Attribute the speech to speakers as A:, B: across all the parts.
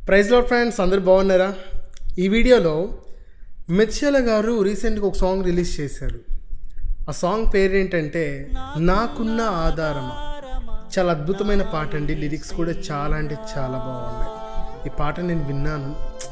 A: praise lord friends అందరు బాగున్నారా ఈ వీడియోలో మెత్షల గారు రీసెంట్గా ఒక సాంగ్ రిలీజ్ చేశారు ఆ సాంగ్ పేరు ఏంటంటే నాకున్న ఆధారమా చాలా అద్భుతమైన పాట అండి లిరిక్స్ కూడా చాలా అంటే చాలా బాగున్నాయి ఈ పాట నేను విన్నాను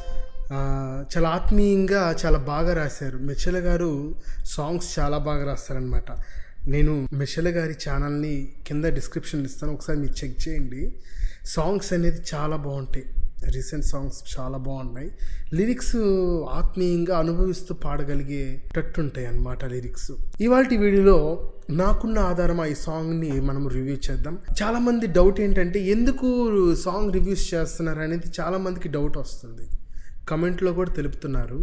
A: ఆ, చాలా ఆత్మీయంగా చాలా బాగా రాశారు మెచ్చల గారు సాంగ్స్ చాలా బాగా రాస్తారనమాట నేను మెషల గారి ఛానల్ని కింద డిస్క్రిప్షన్ ఇస్తాను ఒకసారి మీరు చెక్ చేయండి సాంగ్స్ అనేది చాలా బాగుంటాయి రీసెంట్ సాంగ్స్ చాలా బాగున్నాయి లిరిక్స్ ఆత్మీయంగా అనుభవిస్తూ పాడగలిగేటట్టు ఉంటాయి అన్నమాట లిరిక్స్ ఇవాళ వీడియోలో నాకున్న ఆధారం ఈ సాంగ్ని మనం రివ్యూ చేద్దాం చాలా మంది డౌట్ ఏంటంటే ఎందుకు సాంగ్ రివ్యూస్ చేస్తున్నారు అనేది చాలా మందికి డౌట్ వస్తుంది కమెంట్లో కూడా తెలుపుతున్నారు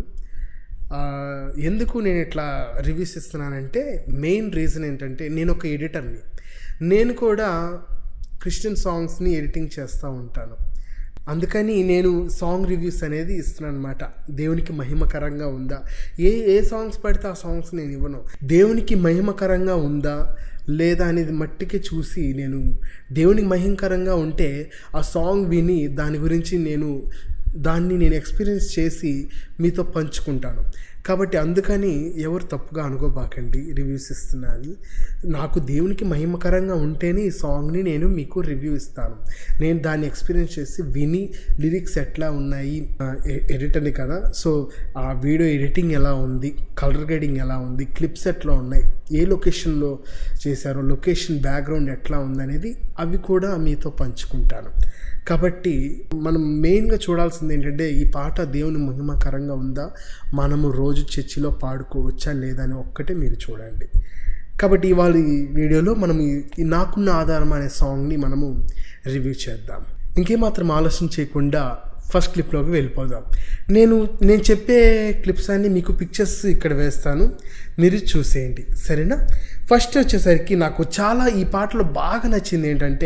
A: ఆ, ఎందుకు నేను ఇట్లా రివ్యూస్ ఇస్తున్నానంటే మెయిన్ రీజన్ ఏంటంటే నేను ఒక ఎడిటర్ని నేను కూడా క్రిస్టియన్ సాంగ్స్ని ఎడిటింగ్ చేస్తూ ఉంటాను అందుకని నేను సాంగ్ రివ్యూస్ అనేది ఇస్తున్నాను అనమాట దేవునికి మహిమకరంగా ఉందా ఏ ఏ సాంగ్స్ పడితే ఆ సాంగ్స్ నేను ఇవ్వను దేవునికి మహిమకరంగా ఉందా లేదా అనేది మట్టికి చూసి నేను దేవునికి మహిమకరంగా ఉంటే ఆ సాంగ్ విని దాని గురించి నేను దాన్ని నేను ఎక్స్పీరియన్స్ చేసి మీతో పంచుకుంటాను కాబట్టి అందుకని ఎవరు తప్పుగా అనుకోబాకండి రివ్యూస్ ఇస్తున్నా అని నాకు దేవునికి మహిమకరంగా ఉంటేనే ఈ సాంగ్ని నేను మీకు రివ్యూ ఇస్తాను నేను దాన్ని ఎక్స్పీరియన్స్ చేసి విని లిరిక్స్ ఎట్లా ఉన్నాయి ఎడిటర్ని కదా సో ఆ వీడియో ఎడిటింగ్ ఎలా ఉంది కలర్ గ్రేడింగ్ ఎలా ఉంది క్లిప్స్ ఎట్లా ఉన్నాయి ఏ లొకేషన్లో చేశారో లొకేషన్ బ్యాక్గ్రౌండ్ ఎట్లా ఉందనేది అవి కూడా మీతో పంచుకుంటాను కాబట్టి మనం మెయిన్గా చూడాల్సింది ఏంటంటే ఈ పాట దేవుని మహిమకరంగా ఉందా మనము రోజు చర్చిలో పాడుకోవచ్చా లేదా అని ఒక్కటే మీరు చూడండి కాబట్టి ఇవాళ ఈ వీడియోలో మనం ఈ- ఈ నాకున్న ఆధారం అనే సాంగ్ని మనము రివ్యూ చేద్దాం ఇంకేమాత్రం ఆలోచన చేయకుండా ఫస్ట్ క్లిప్లోకి వెళ్ళిపోదాం నేను నేను చెప్పే క్లిప్స్ అన్ని మీకు పిక్చర్స్ ఇక్కడ వేస్తాను మీరు చూసేయండి సరేనా ఫస్ట్ వచ్చేసరికి నాకు చాలా ఈ పాటలో బాగా నచ్చింది ఏంటంటే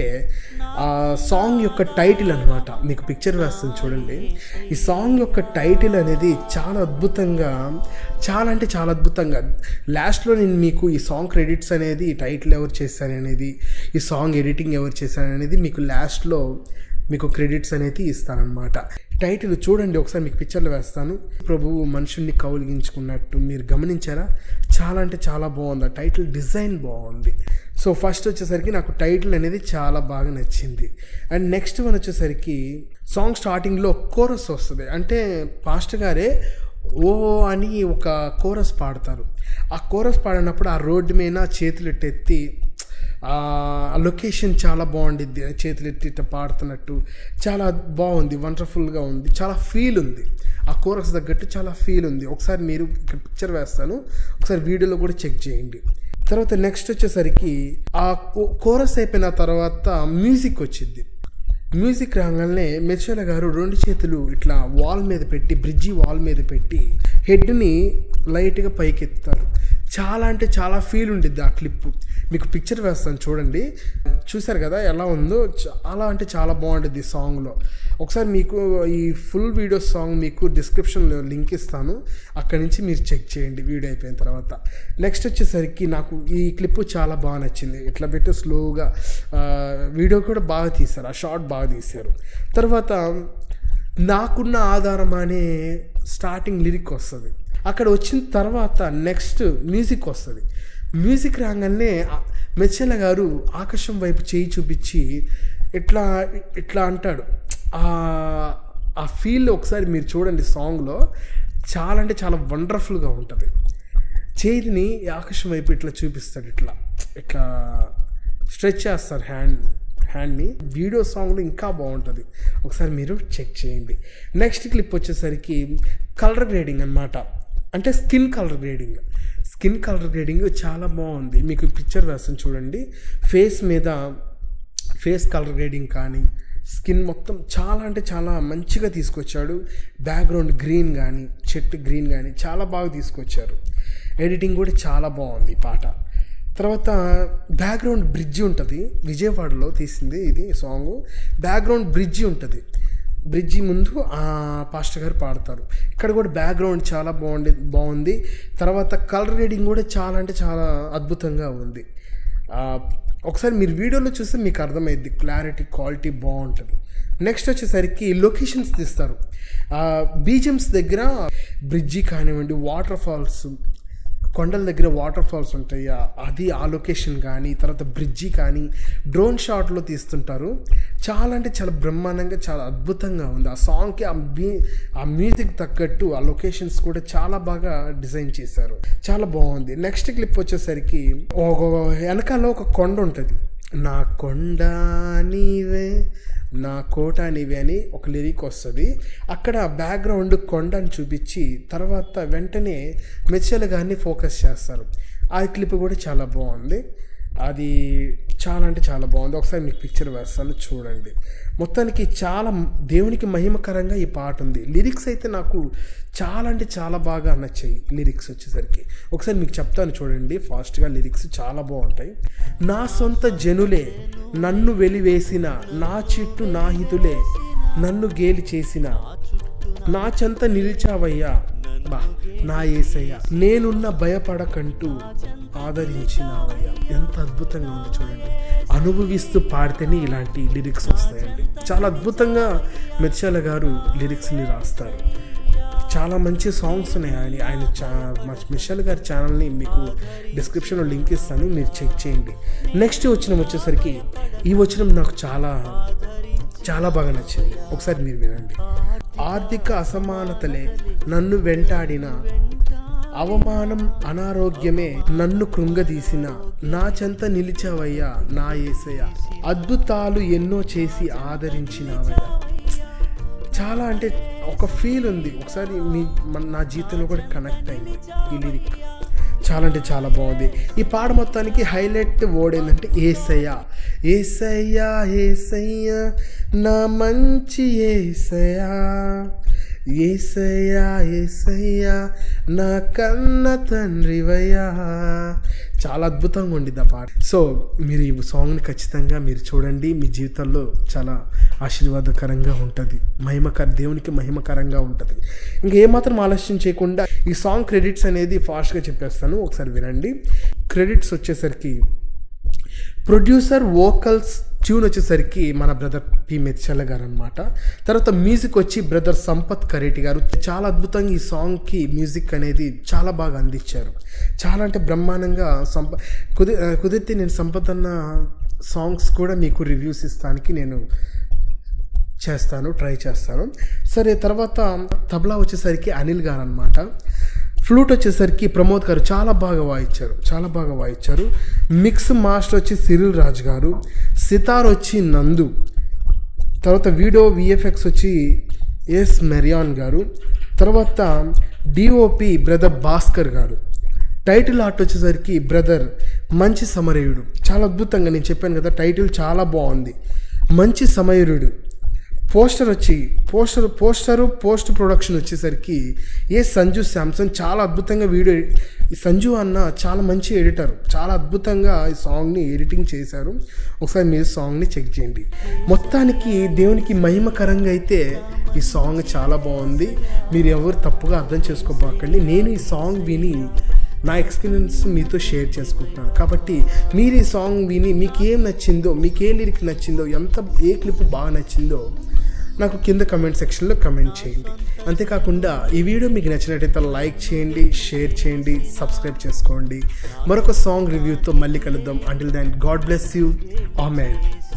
A: ఆ సాంగ్ యొక్క టైటిల్ అనమాట మీకు పిక్చర్ వేస్తాను చూడండి ఈ సాంగ్ యొక్క టైటిల్ అనేది చాలా అద్భుతంగా చాలా అంటే చాలా అద్భుతంగా లాస్ట్లో నేను మీకు ఈ సాంగ్ క్రెడిట్స్ అనేది ఈ టైటిల్ ఎవరు చేశారనేది ఈ సాంగ్ ఎడిటింగ్ ఎవరు చేశారనేది మీకు లాస్ట్లో మీకు క్రెడిట్స్ అనేది ఇస్తానన్నమాట టైటిల్ చూడండి ఒకసారి మీకు పిక్చర్లు వేస్తాను ప్రభువు మనుషుల్ని కౌలిగించుకున్నట్టు మీరు గమనించారా చాలా అంటే చాలా బాగుంది ఆ టైటిల్ డిజైన్ బాగుంది సో ఫస్ట్ వచ్చేసరికి నాకు టైటిల్ అనేది చాలా బాగా నచ్చింది అండ్ నెక్స్ట్ వన్ వచ్చేసరికి సాంగ్ స్టార్టింగ్లో కోరస్ వస్తుంది అంటే పాస్టర్ గారే ఓ అని ఒక కోరస్ పాడతారు ఆ కోరస్ పాడినప్పుడు ఆ రోడ్డు మీద చేతులు ఎత్తెత్తి ఆ లొకేషన్ చాలా బాగుండిద్ది చేతులు ఎత్తి ఇట్ట పాడుతున్నట్టు చాలా బాగుంది వండర్ఫుల్గా ఉంది చాలా ఫీల్ ఉంది ఆ కోరస్ తగ్గట్టు చాలా ఫీల్ ఉంది ఒకసారి మీరు ఇక్కడ పిక్చర్ వేస్తాను ఒకసారి వీడియోలో కూడా చెక్ చేయండి తర్వాత నెక్స్ట్ వచ్చేసరికి ఆ కోరస్ అయిపోయిన తర్వాత మ్యూజిక్ వచ్చింది మ్యూజిక్ రాగానే మెర్చల గారు రెండు చేతులు ఇట్లా వాల్ మీద పెట్టి బ్రిడ్జి వాల్ మీద పెట్టి హెడ్ని లైట్గా పైకెత్తారు చాలా అంటే చాలా ఫీల్ ఉండిద్ది ఆ క్లిప్ మీకు పిక్చర్ వేస్తాను చూడండి చూసారు కదా ఎలా ఉందో చాలా అంటే చాలా బాగుంటుంది ఈ సాంగ్లో ఒకసారి మీకు ఈ ఫుల్ వీడియో సాంగ్ మీకు డిస్క్రిప్షన్లో లింక్ ఇస్తాను అక్కడి నుంచి మీరు చెక్ చేయండి వీడియో అయిపోయిన తర్వాత నెక్స్ట్ వచ్చేసరికి నాకు ఈ క్లిప్ చాలా బాగా నచ్చింది ఇట్లా పెట్టి స్లోగా ఆ, వీడియో కూడా బాగా తీశారు ఆ షార్ట్ బాగా తీశారు తర్వాత నాకున్న ఆధారం అనే స్టార్టింగ్ లిరిక్ వస్తుంది అక్కడ వచ్చిన తర్వాత నెక్స్ట్ మ్యూజిక్ వస్తుంది మ్యూజిక్ రాగానే ఆ మెచ్చెల గారు ఆకాశం వైపు చేయి చూపించి ఇట్లా ఇట్లా అంటాడు ఆ- ఆ ఫీల్ ఒకసారి మీరు చూడండి సాంగ్లో చాలా అంటే చాలా వండర్ఫుల్గా ఉంటుంది చేతిని ఈ ఆకాశం వైపు ఇట్లా చూపిస్తాడు ఇట్లా ఇట్లా స్ట్రెచ్ చేస్తారు హ్యాండ్ హ్యాండ్ని వీడియో సాంగ్లో ఇంకా బాగుంటుంది ఒకసారి మీరు చెక్ చేయండి నెక్స్ట్ క్లిప్ వచ్చేసరికి కలర్ గ్రేడింగ్ అన్నమాట అంటే skin colour grading skin colour grading చాలా బాగుంది మీకు పిక్చర్ వేస్తాను చూడండి ఫేస్ మీద ఫేస్ కలర్ గ్రేడింగ్ కానీ స్కిన్ మొత్తం చాలా అంటే చాలా మంచిగా తీసుకొచ్చాడు బ్యాక్గ్రౌండ్ గ్రీన్ కానీ చెట్టు గ్రీన్ కానీ చాలా బాగా తీసుకొచ్చారు ఎడిటింగ్ కూడా చాలా బాగుంది ఈ పాట తర్వాత బ్యాక్గ్రౌండ్ బ్రిడ్జి ఉంటుంది విజయవాడలో తీసింది ఇది సాంగ్ బ్యాక్గ్రౌండ్ బ్రిడ్జి ఉంటుంది బ్రిడ్జి ముందు ఆ పాస్టర్ గారు పాడతారు ఇక్కడ కూడా బ్యాక్గ్రౌండ్ చాలా బాగుంది బాగుంది తర్వాత కలర్ రేడింగ్ కూడా చాలా అంటే చాలా అద్భుతంగా ఉంది ఆ, ఒకసారి మీరు వీడియోలో చూస్తే మీకు అర్థమైద్ది క్లారిటీ క్వాలిటీ బాగుంటుంది నెక్స్ట్ వచ్చేసరికి లొకేషన్స్ తీస్తారు బీజమ్స్ దగ్గర బ్రిడ్జి కానివ్వండి వాటర్ ఫాల్స్ కొండల దగ్గర వాటర్ ఫాల్స్ ఉంటాయి ఆ- అది ఆ లొకేషన్ కానీ తర్వాత బ్రిడ్జి కానీ డ్రోన్ షాట్లో తీస్తుంటారు చాలా అంటే చాలా బ్రహ్మాండంగా చాలా అద్భుతంగా ఉంది ఆ సాంగ్కి ఆ మ్యూ ఆ మ్యూజిక్ తగ్గట్టు ఆ లొకేషన్స్ కూడా చాలా బాగా డిజైన్ చేశారు చాలా బాగుంది నెక్స్ట్ క్లిప్ వచ్చేసరికి ఒక వెనకాల ఒక కొండ ఉంటుంది నా కొండ నీవే నా కోట నీవే అని ఒక లిరిక్ వస్తుంది అక్కడ బ్యాక్గ్రౌండ్ కొండని చూపించి తర్వాత వెంటనే మెచ్చల గారిని ఫోకస్ చేస్తారు ఆ క్లిప్ కూడా చాలా బాగుంది అది చాలా అంటే చాలా బాగుంది ఒకసారి మీకు పిక్చర్ వేస్తాను చూడండి మొత్తానికి చాలా దేవునికి మహిమకరంగా ఈ పాట ఉంది లిరిక్స్ అయితే నాకు చాలా అంటే చాలా బాగా నచ్చాయి లిరిక్స్ వచ్చేసరికి ఒకసారి మీకు చెప్తాను చూడండి ఫాస్ట్గా లిరిక్స్ చాలా బాగుంటాయి నా సొంత జనులే నన్ను వెలివేసిన నా చిట్టు నా హితులే నన్ను గేలి చేసిన నా చెంత నిలిచావయ్యా బా నా ఏసయ్య నేనున్న భయపడకంటూ ఆదరించినావయ్యా ఎంత అద్భుతంగా ఉంది చూడండి అనుభవిస్తూ పాడితేనే ఇలాంటి లిరిక్స్ వస్తాయండి చాలా అద్భుతంగా మిర్చాల గారు లిరిక్స్ని రాస్తారు చాలా మంచి సాంగ్స్ ఉన్నాయి ఆయన ఆయన చా మా మిషల్ గారి ఛానల్ని మీకు డిస్క్రిప్షన్లో లింక్ ఇస్తాను మీరు చెక్ చేయండి నెక్స్ట్ వచ్చిన వచ్చేసరికి ఈ వచ్చిన నాకు చాలా చాలా బాగా నచ్చింది ఒకసారి మీరు వినండి ఆర్థిక అసమానతలే నన్ను వెంటాడిన అవమానం అనారోగ్యమే నన్ను కృంగదీసిన నా చెంత నిలిచావయ్యా నా ఏసయ్య అద్భుతాలు ఎన్నో చేసి ఆదరించినావయ్యా చాలా అంటే ఒక ఫీల్ ఉంది ఒకసారి మీ మన- నా జీవితంలో కూడా కనెక్ట్ అయింది ఈ లిరిక్ చాలా అంటే చాలా బాగుంది ఈ పాట మొత్తానికి హైలైట్ వర్డ్ ఏంటంటే ఏసయ్య ఏసయ్య ఏసయ్య నా మంచి ఏసయ్య ఏసయ్య ఏసయ్య నా కన్న తండ్రివయ్యా చాలా అద్భుతంగా ఉండిద్ది ఆ పాట సో మీరు ఈ సాంగ్ని ఖచ్చితంగా మీరు చూడండి మీ జీవితంలో చాలా ఆశీర్వాదకరంగా ఉంటుంది మహిమకర దేవునికి మహిమకరంగా ఉంటుంది ఇంకేమాత్రం ఆలస్యం చేయకుండా ఈ సాంగ్ క్రెడిట్స్ అనేది ఫాస్ట్గా చెప్పేస్తాను ఒకసారి వినండి క్రెడిట్స్ వచ్చేసరికి ప్రొడ్యూసర్ వోకల్స్ ట్యూన్ వచ్చేసరికి మన బ్రదర్ పి మెచ్చల గారు అనమాట తర్వాత మ్యూజిక్ వచ్చి బ్రదర్ సంపత్ కరేటి గారు చాలా అద్భుతంగా ఈ సాంగ్కి మ్యూజిక్ అనేది చాలా బాగా అందించారు చాలా అంటే బ్రహ్మాండంగా సంప కుది కుదిరితే నేను సంపత్ అన్న సాంగ్స్ కూడా మీకు రివ్యూస్ ఇస్తానికి నేను చేస్తాను ట్రై చేస్తాను సరే తర్వాత తబలా వచ్చేసరికి అనిల్ గారు అనమాట ఫ్లూట్ వచ్చేసరికి ప్రమోద్ గారు చాలా బాగా వాయించారు చాలా బాగా వాయించారు మిక్స్ మాస్టర్ వచ్చి సిరిల్ రాజ్ గారు సితార్ వచ్చి నందు తర్వాత వీడియో విఎఫ్ఎక్స్ వచ్చి ఎస్ మెరియాన్ గారు తర్వాత డిఓపి బ్రదర్ భాస్కర్ గారు టైటిల్ ఆర్ట్ వచ్చేసరికి బ్రదర్ మంచి సమరయుడు చాలా అద్భుతంగా నేను చెప్పాను కదా టైటిల్ చాలా బాగుంది మంచి సమయుడు పోస్టర్ వచ్చి పోస్టర్ పోస్టరు పోస్ట్ ప్రొడక్షన్ వచ్చేసరికి ఏ సంజు శాంసన్ చాలా అద్భుతంగా వీడియో ఈ సంజు అన్న చాలా మంచి ఎడిటర్ చాలా అద్భుతంగా ఈ సాంగ్ని ఎడిటింగ్ చేశారు ఒకసారి మీరు సాంగ్ని చెక్ చేయండి మొత్తానికి దేవునికి మహిమకరంగా అయితే ఈ సాంగ్ చాలా బాగుంది మీరు ఎవరు తప్పుగా అర్థం చేసుకోబాకండి నేను ఈ సాంగ్ విని నా ఎక్స్పీరియన్స్ మీతో షేర్ చేసుకుంటున్నాను కాబట్టి మీరు ఈ సాంగ్ విని మీకు ఏం నచ్చిందో మీకు ఏ లిరిక్ నచ్చిందో ఎంత ఏ క్లిప్ బాగా నచ్చిందో నాకు కింద కమెంట్ సెక్షన్లో కమెంట్ చేయండి అంతేకాకుండా ఈ వీడియో మీకు నచ్చినట్టయితే లైక్ చేయండి షేర్ చేయండి సబ్స్క్రైబ్ చేసుకోండి మరొక సాంగ్ రివ్యూతో మళ్ళీ కలుద్దాం until then God bless you ఆ మ్యాన్